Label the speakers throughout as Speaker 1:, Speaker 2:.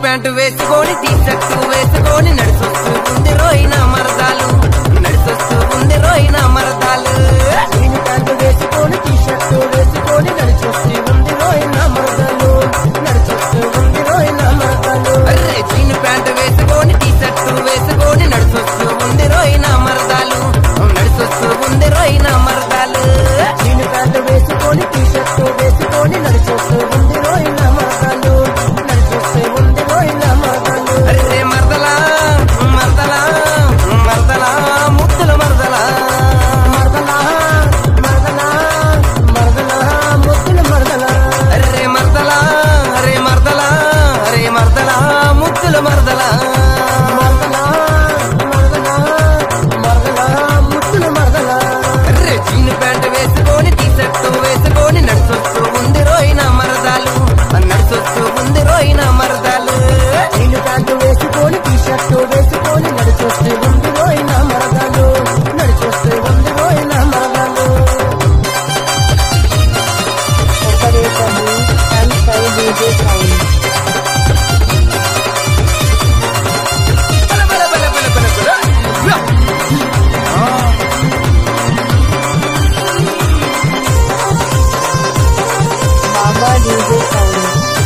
Speaker 1: Pant వేసుకొని T shirt వేసుకొని నడిచొస్తూ ఉంది రోయిన మరదాలు నడిచొస్తూ ఉంది రోయిన మరదాలు
Speaker 2: జీన్ ప్యాంటు వేసుకొని టీ షర్టు వేసుకొని నడిచొస్తూ ఉంది రోయిన మరదలు నడిచొస్తూ ఉంది రోయిన మరదలు
Speaker 1: అర్రే జీన్ ప్యాంటు వేసుకొని టీ షర్టు వేసుకొని నడిచొస్తూ ఉంది రోయిన మరదాలు నడిచొస్తూ ఉంది రోయిన మరదాలు
Speaker 2: జీన్ ప్యాంటు వేసుకొని టీ షర్టు వేసుకొని నడిచొస్తూ ఉంది రోయిన మరదలు నడిచొస్తూ ఉంది రోయిన మరదలు
Speaker 1: అర్రే మరదలా మరదలా మరదలా ముద్దుల మరదలా
Speaker 2: మరదలా మరదలా మరదలా ముద్దుల మరదలా
Speaker 1: అరే మర్దలా అరే మర్దలా అరే మర్దలా ముద్దుల మర్దలా
Speaker 2: మరదలా మరదలా మరదలా ముద్దుల మరదలా
Speaker 1: అరే జీన్ ప్యాంట్ వేసుకొని టీ షర్ట్ వేసుకొని నడిచొస్తూ ఉంది రోయిన మరదాలు నడిచొస్తూ ఉంది రోయిన మరదాలు
Speaker 2: జీన్ ప్యాంటు వేసుకొని టీ షర్టు వేసుకొని నడిచొస్తే ఉంది రోయిన మరదలు నడిచొస్తే ఉంది రోయిన మరదలు
Speaker 3: Operator and Sai DJ Sound.
Speaker 1: బల బల బల బల బల బల. యా.
Speaker 3: Baba DJ Sound.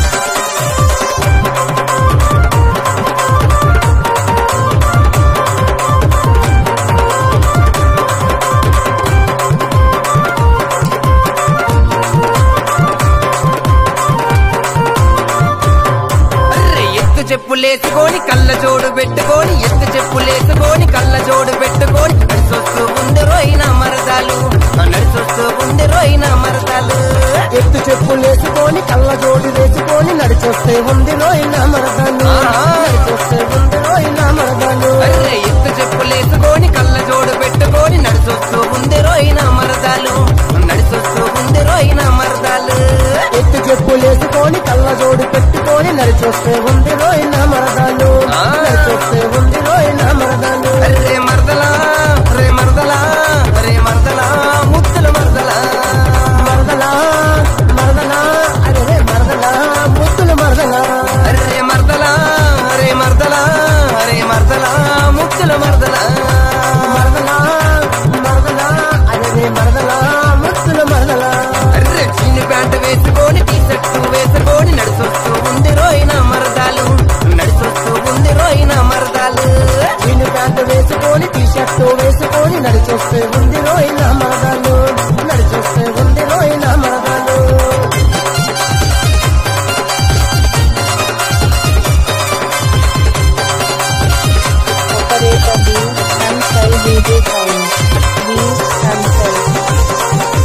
Speaker 1: అర్రే ఎత్తు చెప్పులేసుకొని కళ్ళ జోడు పెట్టుకొని ఎత్తు చెప్పులేసుకొని కళ్ళ జోడు పెట్టుకొని నడిచొస్తూ ఉంది రోయిన మరదాలు నడిచొస్తూ ఉంది రోయిన మరదాలు
Speaker 2: ఎత్తు చెప్పులేసుకొని కళ్ళ జోడు వేసుకొని నడిచొస్తే ఉంది రోయిన మరదలు నడిచొస్తే ఉంది రోయిన మరదలు
Speaker 1: అర్రే ఎత్తు చెప్పులేసుకొని కళ్ళ జోడు పెట్టుకొని నడిచొస్తూ ఉంది రోయిన మరదాలు నడిచొస్తూ ఉంది రోయిన మరదాలు
Speaker 2: ఎత్తు చెప్పులేసుకొని కళ్ళ జోడు పెట్టుకొని నడిచొస్తే ఉంది రోయిన మరదలు నడిచొస్తే ఉంది రోయిన మరదలు
Speaker 1: అర్రే మరదలా అరే మరదలా అరే మరదలా ముద్దుల మరదలా
Speaker 2: మరదలా మరదలా అరే మరదలా ముద్దుల మరదలా
Speaker 1: అరే మరదలా అరే మరదలా అరే మరదలా ముద్దుల మరదలా
Speaker 2: మరదలా మరదలా అరే మరదలా ముద్దుల మరదలా
Speaker 1: అర్రే చిన్న ప్యాంటు వేసుకొని టీ షర్టు వేసుకొని నడిచొస్తూ ఉంది రోయిన మరదాలు నడిచొస్తూ ఉంది రోయిన మరదాలు
Speaker 2: జీన్ ప్యాంటు వేసుకొని టీ షర్టు వేసుకొని నడిచొస్తే ఉంది రోయిన మరదలు నడిచొస్తే ఉంది రోయిన మరదలు
Speaker 3: Operator B and Sai DJ Sound. B and Sai.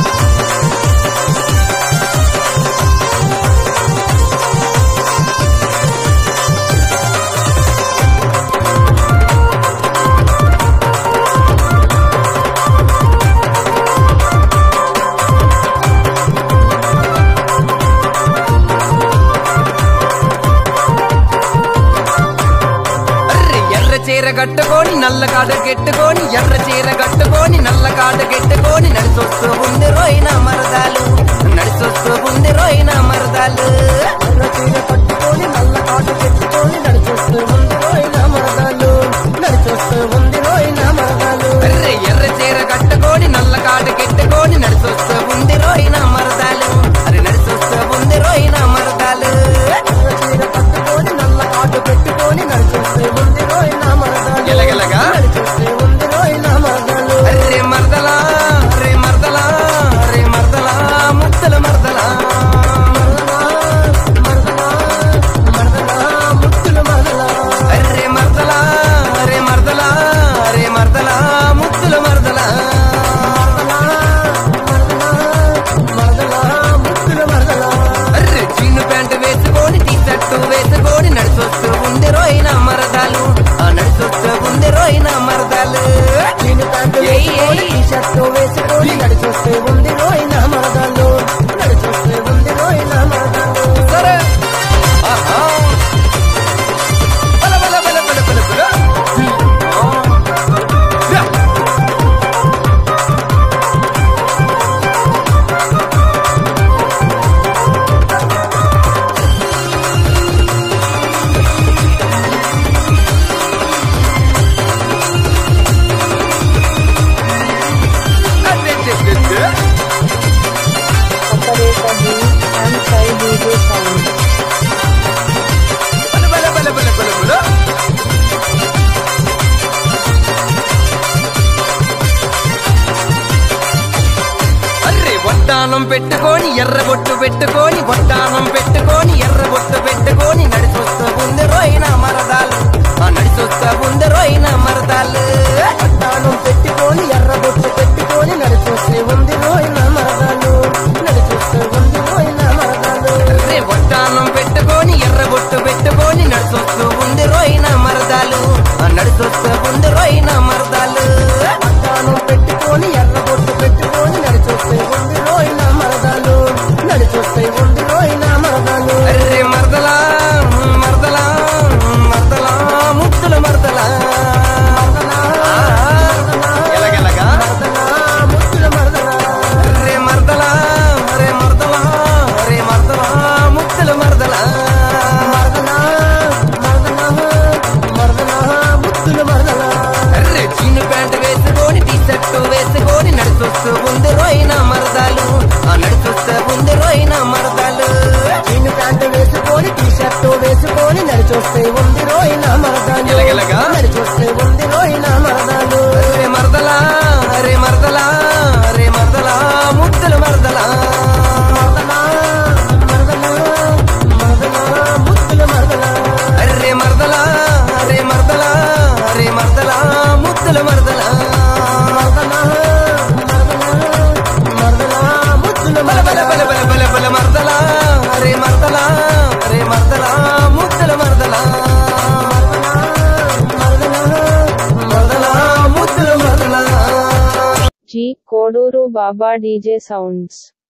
Speaker 1: అర్రే ఎర్ర చీర కట్టుకొని నల్ల కాడ కెట్టుకొని ఎర్ర చీర కట్టుకొని నల్ల కాడ కెట్టుకొని నడిచొస్తూ ఉంది రోయిన మరదాలు నడిచొస్తూ ఉంది రోయిన మరదాలు
Speaker 2: ఎర్ర చీర కట్టుకొని నల్ల కాటు పెట్టుకొని నడిచొస్తే ఉంది రోయిన మరదలు నడిచొస్తే ఉంది రోయిన మరదలు
Speaker 1: అర్రే ఎర్ర చీర కట్టుకొని నల్ల కాడ కెట్టుకొని నడిచొస్తూ ఉంది రోయిన మరదాలు అరే నడిచొస్తూ ఉంది రోయిన మరదాలు
Speaker 2: ఎర్ర చీర కట్టుకొని నల్ల కాటు పెట్టుకొని నడిచొస్తే ఉంది రోయిన మరదలు
Speaker 1: ఎలగెలగా?
Speaker 2: నడిచొస్తే ఉంది రోయిన మరదలు
Speaker 1: అర్రే మరదలా వడ్డానం పెట్టుకొని ఎర్రబొట్టు పెట్టుకొని వడ్డానం పెట్టుకొని ఎర్రబొట్టు పెట్టుకొని నడిచొస్తూ ఉంది రోయిన మరదాలు ఆ నడిచొస్తూ ఉంది రోయిన మరదాలు
Speaker 2: అద్దానం పెట్టుకొని ఎర్రబొట్టు పెట్టుకొని నడిచొస్తే ఉంది రోయిన మరదాలు నడిచొస్తే ఉంది రోయిన మరదాలు
Speaker 1: రే వడ్డానం పెట్టుకొని ఎర్రబొట్టు పెట్టుకొని నడిచొస్తూ ఉంది రోయిన మరదాలు ఆ నడిచొస్తూ ఉంది రోయిన మరదాలు
Speaker 2: అద్దానం పెట్టుకొని ఎర్రబొట్టు పెట్టుకొని నడిచొస్తే ఉంది రోయిన మరదాలు నడిచొస్తే ఉంది రోయిన మరదాలు
Speaker 1: అరే మరదలా మరదలా మరదలా ముత్తుల మరదలా ఎలగెలగా
Speaker 2: మరదలా ముద్దుల మరదలా
Speaker 1: రే మరదలా రే మరదలా రే మరదలా ముత్తుల మరదలా
Speaker 2: మరదలా మరదలా మరదలా ముద్దుల మరదలా
Speaker 1: అరే చీను ప్యాంట్ వేసుకొని టీ షర్ట్ వేసుకొని నడిచొస్తూ ఉంది రోయిన మరదాలు ఆ నడిచొస్తూ ఉంది రోయిన మరదాలు
Speaker 2: జీను ప్యాంటు వేసుకొని టీ షర్టు వేసుకొని నడిచొస్తే ఉంది రోయిన మరదాలు
Speaker 1: ఎలగెలగా?
Speaker 2: నడిచొస్తే ఉంది రోయిన మరదాలు
Speaker 1: రే మరదలా రే మరదలా రే మరదలా ముత్తుల మరదలా
Speaker 2: మరదలా మరదలా మరదలా ముద్దుల మరదలా
Speaker 1: అరే మరదలా అరే మరదలా అరే మరదలా ముద్దుల మరదలా
Speaker 2: మరదలా మరదలా మరదలా ముద్దుల
Speaker 1: బల బల
Speaker 2: మరదలా
Speaker 1: బల బల బల బల మరదలా అరే మరదలా అరే మరదలా ముద్దుల మరదలా
Speaker 2: మరదలా
Speaker 1: మరదలా ముద్దుల మరదలా
Speaker 3: G Koduru Baba DJ Sounds